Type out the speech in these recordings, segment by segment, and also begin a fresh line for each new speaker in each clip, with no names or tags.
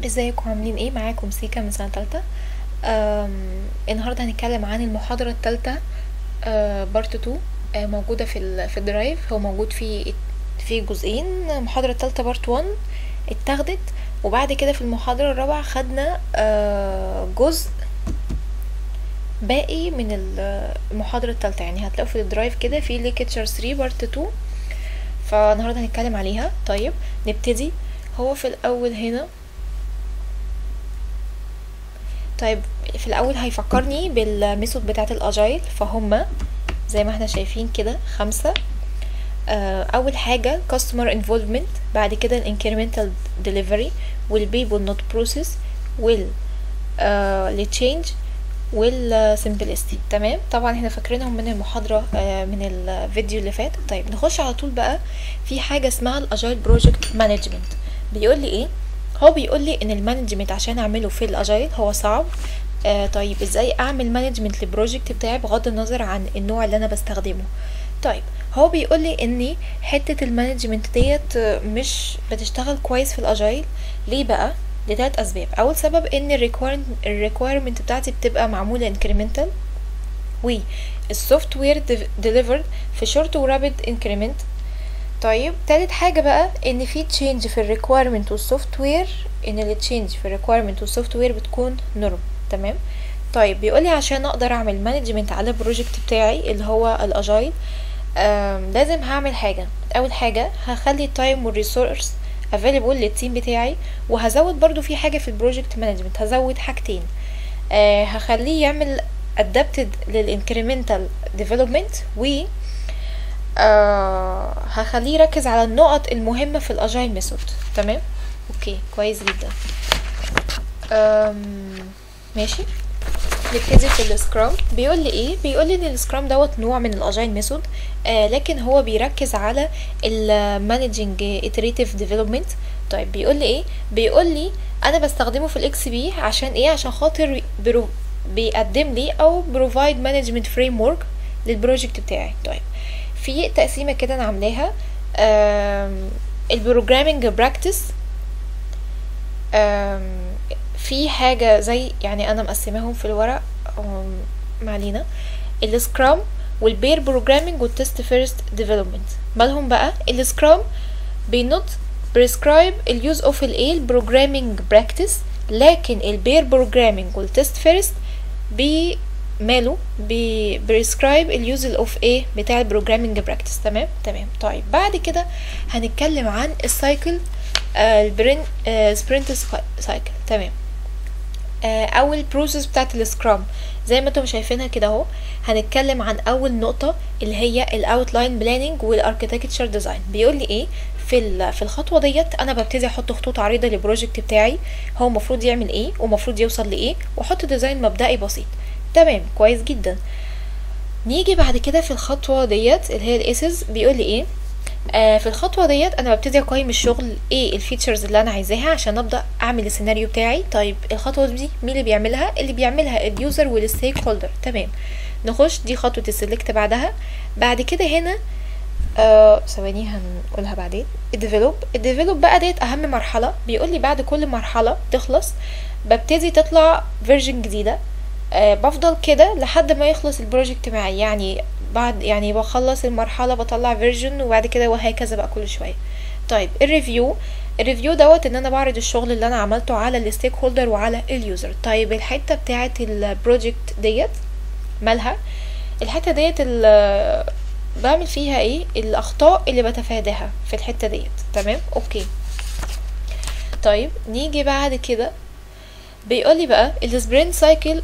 ازيكم عاملين ايه معاكم سيكا من سنة تالتة أم، النهاردة هنتكلم عن المحاضرة التالتة بارت تو موجودة في ال في الدرايف هو موجود فيه في جزئين المحاضرة التالتة بارت وان اتاخدت وبعد كده في المحاضرة الرابعة خدنا آه، جزء باقي من ال- المحاضرة التالتة يعني هتلاقوا في الدرايف كده في ليكتشر 3 بارت 2 فالنهاردة هنتكلم عليها طيب نبتدي هو في الأول هنا طيب في الاول هيفكرني بالميثود بتاعه الاجايل فهم زي ما احنا شايفين كده خمسة آه، اول حاجة customer involvement بعد كده ال incremental delivery وال people not process وال آه change وال simplicity تمام طبعا احنا فاكرينهم من المحاضرة آه من الفيديو اللي فات طيب نخش على طول بقى في حاجة اسمها الاجايل بروجكت مانجمنت بيقول لي ايه هو بيقول لي ان المانجمنت عشان اعمله في الاجايل هو صعب آه طيب ازاي اعمل مانجمنت للبروجكت بتاعي بغض النظر عن النوع اللي انا بستخدمه طيب هو بيقول لي ان حته المانجمنت ديت آه، مش بتشتغل كويس في الاجايل ليه بقى لثلاث اسباب اول سبب ان الريكويرمنت بتاعتي بتبقى معموله انكريمنتال والسوفت وير ديليفرد في شورت ورابid انكريمنت طيب تالت حاجة بقى ان في تشينج في الريكويرمنت والسوفت وير ان التشينج في الريكويرمنت والسوفت وير بتكون نورم تمام طيب بيقولي عشان اقدر اعمل مانجمنت على البروجكت بتاعي اللي هو الاجايل آم، لازم هعمل حاجة اول حاجة هخلي التايم والريسورس افيلبل للتيم بتاعي وهزود برضو في حاجة في البروجكت مانجمنت هزود حاجتين آه هخليه يعمل adapted للانكريمنتال ديفلوبمنت و آه هخليه يركز على النقط المهمة في الاجايل ميثود تمام اوكي كويس جدا أم ماشي نبتدي في السكرام بيقول لي ايه بيقول لي ان السكرام دوت نوع من الاجايل ميثود آه لكن هو بيركز على المانجنج اتريتيف ديفلوبمنت طيب بيقول لي ايه بيقول لي انا بستخدمه في الاكس بي عشان ايه عشان خاطر برو بيقدم لي او بروفايد مانجمنت فريم ورك للبروجكت بتاعي طيب في تقسيمه كده انا عاملاها البروجرامينج براكتس في حاجة زي يعني أنا مقسماهم في الورق أم، ما علينا السكرام والبير بروجرامينج والتست فيرست ديفلوبمنت مالهم بقى السكرام بينوت بريسكرايب اليوز اوف الايه البروجرامينج براكتس لكن البير بروجرامينج والتست فيرست بي ماله بي بريسكرايب اليوز اوف ايه بتاع البروجرامينج براكتس تمام تمام طيب بعد كده هنتكلم عن السايكل البرين سبرنت سايكل تمام آه، اول بروسيس بتاعت السكرام زي ما انتم شايفينها كده اهو هنتكلم عن اول نقطه اللي هي الاوتلاين بلاننج والاركتكتشر ديزاين بيقول لي ايه في ال- في الخطوه ديت انا ببتدي احط خطوط عريضه للبروجكت بتاعي هو المفروض يعمل ايه ومفروض يوصل لايه واحط ديزاين مبدئي بسيط تمام كويس جدا نيجي بعد كده في الخطوه ديت اللي هي الاسز بيقول لي ايه آه في الخطوه ديت انا ببتدي اقيم الشغل ايه الفيتشرز اللي انا عايزاها عشان ابدا اعمل السيناريو بتاعي طيب الخطوه دي مين اللي بيعملها اللي بيعملها اليوزر والستيك هولدر تمام نخش دي خطوه السلكت بعدها بعد كده هنا آه ثواني هنقولها بعدين الديفلوب الديفلوب بقى ديت اهم مرحله بيقول لي بعد كل مرحله تخلص ببتدي تطلع فيرجن جديده آه بفضل كده لحد ما يخلص البروجكت معي يعني بعد يعني بخلص المرحله بطلع فيرجن وبعد كده وهكذا بقى كل شويه طيب الريفيو الريفيو دوت ان انا بعرض الشغل اللي انا عملته على الستيك هولدر وعلى اليوزر طيب الحته بتاعه البروجكت ديت مالها الحته ديت ال- بعمل فيها ايه الاخطاء اللي بتفاداها في الحته ديت تمام اوكي طيب نيجي بعد كده بيقول لي بقى السبرنت سايكل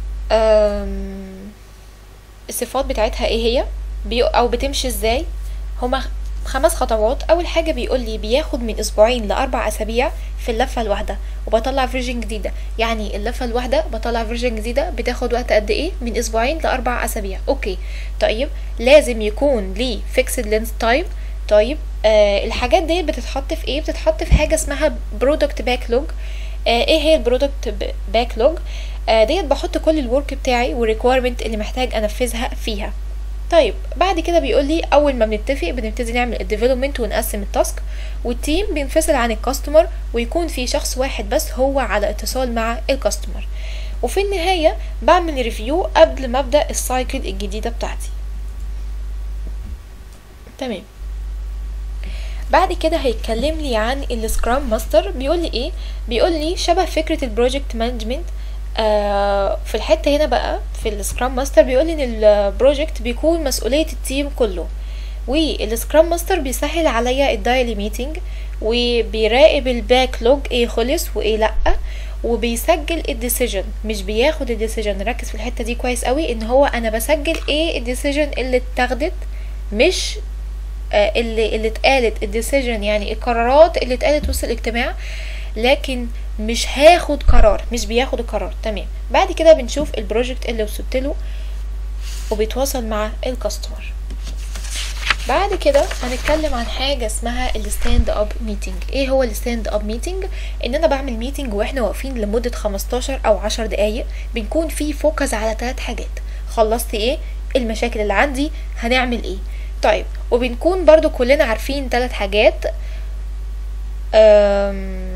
الصفات بتاعتها ايه هي بي او بتمشي ازاي هما خمس خطوات اول حاجه بيقول لي بياخد من اسبوعين لاربع اسابيع في اللفه الواحده وبطلع فيرجن جديده يعني اللفه الواحده بطلع فيرجن جديده بتاخد وقت قد ايه من اسبوعين لاربع اسابيع اوكي طيب لازم يكون ليه فيكسد لينس تايم طيب آه الحاجات دي بتتحط في ايه بتتحط في حاجه اسمها برودكت باكلوج آه ايه هي البرودكت باكلوج آه ديت بحط كل الورك بتاعي والريكويرمنت اللي محتاج انفذها فيها طيب بعد كده بيقول لي اول ما بنتفق بنبتدي نعمل الديفلوبمنت ونقسم التاسك والتيم بينفصل عن الكاستمر ويكون في شخص واحد بس هو على اتصال مع الكاستمر وفي النهاية بعمل ريفيو قبل ما ابدأ السايكل الجديدة بتاعتي تمام بعد كده هيتكلم لي عن السكرام ماستر بيقول لي ايه بيقول لي شبه فكرة البروجكت مانجمنت آه في الحتة هنا بقى في السكرام ماستر بيقول لي ان البروجكت بيكون مسؤولية التيم كله والسكرام ماستر بيسهل عليا الدايلي ميتنج وبيراقب الباك لوج ايه خلص وايه لأ وبيسجل الديسيجن مش بياخد الديسيجن ركز في الحتة دي كويس قوي ان هو انا بسجل ايه الديسيجن اللي اتاخدت مش آه اللي اللي اتقالت الديسيجن يعني القرارات اللي اتقالت وسط الاجتماع لكن مش هاخد قرار مش بياخد القرار تمام بعد كده بنشوف البروجكت اللي وصلت له وبيتواصل مع الكاستمر بعد كده هنتكلم عن حاجه اسمها الستاند اب ميتنج ايه هو الستاند اب ميتنج ان انا بعمل ميتنج واحنا واقفين لمده 15 او 10 دقايق بنكون في فوكس على ثلاث حاجات خلصت ايه المشاكل اللي عندي هنعمل ايه طيب وبنكون برضو كلنا عارفين ثلاث حاجات أم...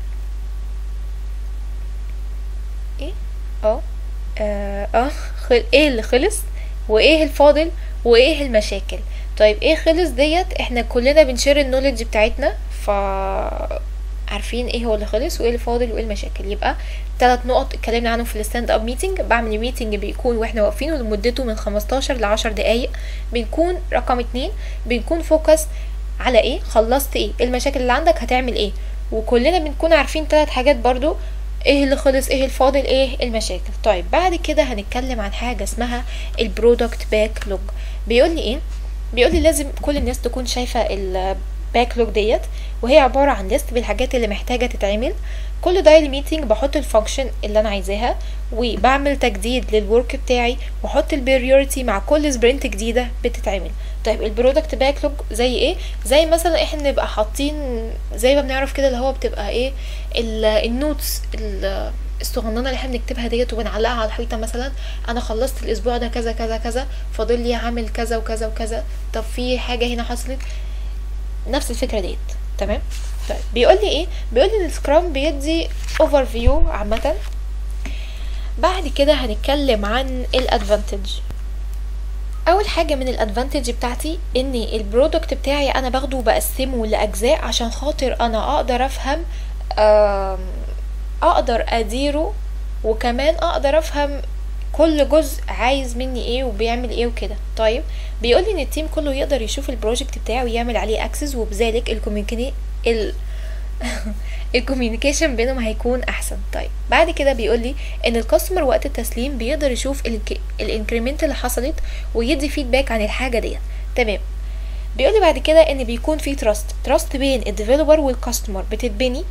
ايه اه اه, آه. خل... ايه اللي خلص وايه الفاضل وايه المشاكل طيب ايه خلص ديت احنا كلنا بنشير النولج بتاعتنا ف عارفين ايه هو اللي خلص وايه اللي فاضل وايه المشاكل يبقى ثلاث نقط اتكلمنا عنهم في الستاند اب ميتنج بعمل ميتنج بيكون واحنا واقفين ولمدته من 15 ل 10 دقايق بنكون رقم اتنين بنكون فوكس على ايه خلصت ايه المشاكل اللي عندك هتعمل ايه وكلنا بنكون عارفين ثلاث حاجات برضو ايه اللي خلص ايه الفاضل ايه المشاكل طيب بعد كده هنتكلم عن حاجه اسمها البرودكت باك لوج بيقول لي ايه بيقول لي لازم كل الناس تكون شايفه الباك لوج ديت وهي عباره عن ليست بالحاجات اللي محتاجه تتعمل كل دايل ميتنج بحط الفانكشن اللي انا عايزاها وبعمل تجديد للورك بتاعي واحط البريوريتي مع كل سبرنت جديده بتتعمل طيب البرودكت باك لوج زي ايه زي مثلا احنا نبقى حاطين زي ما بنعرف كده اللي هو بتبقى ايه النوتس الصغننه اللي احنا بنكتبها ديت وبنعلقها على الحيطه مثلا انا خلصت الاسبوع ده كذا كذا كذا فاضل لي اعمل كذا وكذا وكذا طب في حاجه هنا حصلت نفس الفكره ديت تمام طيب بيقول لي ايه بيقول لي السكرام بيدي اوفر فيو عامه بعد كده هنتكلم عن الادفانتج اول حاجه من الادفانتج بتاعتي ان البرودكت بتاعي انا باخده وبقسمه لاجزاء عشان خاطر انا اقدر افهم اقدر اديره وكمان اقدر افهم كل جزء عايز مني ايه وبيعمل ايه وكده طيب بيقول لي ان التيم كله يقدر يشوف البروجكت بتاعه ويعمل عليه اكسس وبذلك الكوميونيكي ال الكوميونيكيشن بينهم هيكون احسن طيب بعد كده بيقول لي ان الكاستمر وقت التسليم بيقدر يشوف الانكريمنت اللي حصلت ويدي فيدباك عن الحاجه ديت تمام بيقول لي بعد كده ان بيكون في تراست تراست بين الديفلوبر والكاستمر بتتبني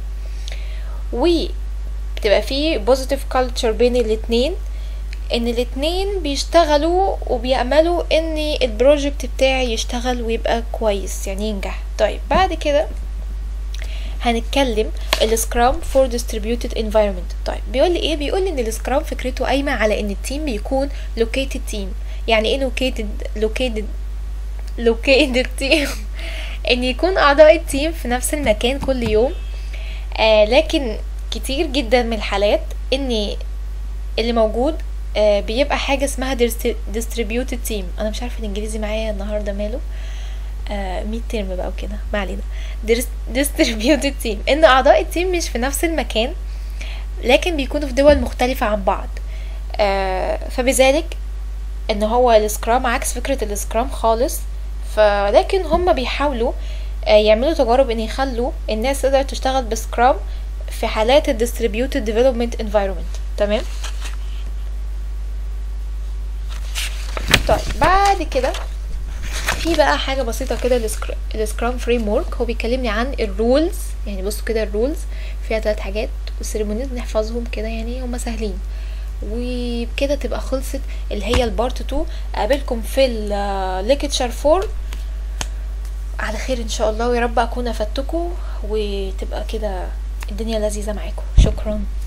وبتبقى في بوزيتيف كالتشر بين الاتنين ان الاتنين بيشتغلوا وبيأملوا ان البروجكت بتاعي يشتغل ويبقى كويس يعني ينجح طيب بعد كده هنتكلم السكرام فور ديستريبيوتد انفايرمنت طيب بيقول لي ايه بيقول لي ان السكرام فكرته قايمه على ان التيم بيكون لوكيتد تيم يعني ايه لوكيتد لوكيتد لوكيتد تيم ان يكون اعضاء التيم في نفس المكان كل يوم آه لكن كتير جدا من الحالات ان اللي موجود آه بيبقى حاجه اسمها distributed team انا مش عارفه الانجليزي معايا النهارده ماله آه ميد ترم بقى وكده ما علينا distributed team ان اعضاء التيم مش في نفس المكان لكن بيكونوا في دول مختلفة عن بعض آه فبذلك ان هو السكرام عكس فكرة السكرام خالص فلكن هم بيحاولوا آه يعملوا تجارب ان يخلوا الناس تقدر تشتغل بسكرام في حالات ال distributed development environment تمام طيب بعد كده في بقى حاجه بسيطه كده السكرام فريم ورك هو بيكلمني عن الرولز يعني بصوا كده الرولز فيها ثلاث حاجات والسيريمونيز نحفظهم كده يعني هما سهلين وبكده تبقى خلصت اللي هي البارت 2 اقابلكم في الليكتشر 4 على خير ان شاء الله ويا رب اكون افدتكم وتبقى كده الدنيا لذيذه معاكم شكرا